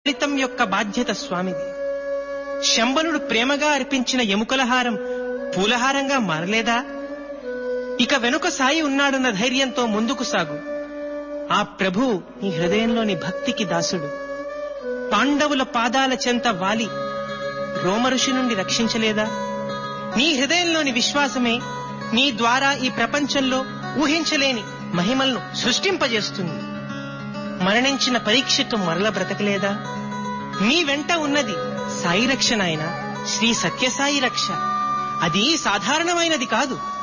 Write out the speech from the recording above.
ఫలితం యొక్క బాధ్యత స్వామిది శంబనుడు ప్రేమగా అర్పించిన ఎముకలహారం పూలహారంగా మారలేదా ఇక వెనుక సాయి ఉన్నాడన్న ధైర్యంతో ముందుకు సాగు ఆ ప్రభు నీ హృదయంలోని భక్తికి దాసుడు పాండవుల పాదాల చెంత వాలి రోమఋషి నుండి రక్షించలేదా నీ హృదయంలోని విశ్వాసమే నీ ద్వారా ఈ ప్రపంచంలో ఊహించలేని మహిమలను సృష్టింపజేస్తుంది మరణించిన పరీక్షతో మరల బ్రతకలేదా మీ వెంట ఉన్నది సాయి రక్ష నాయన శ్రీ సత్యసాయి రక్ష అది సాధారణమైనది కాదు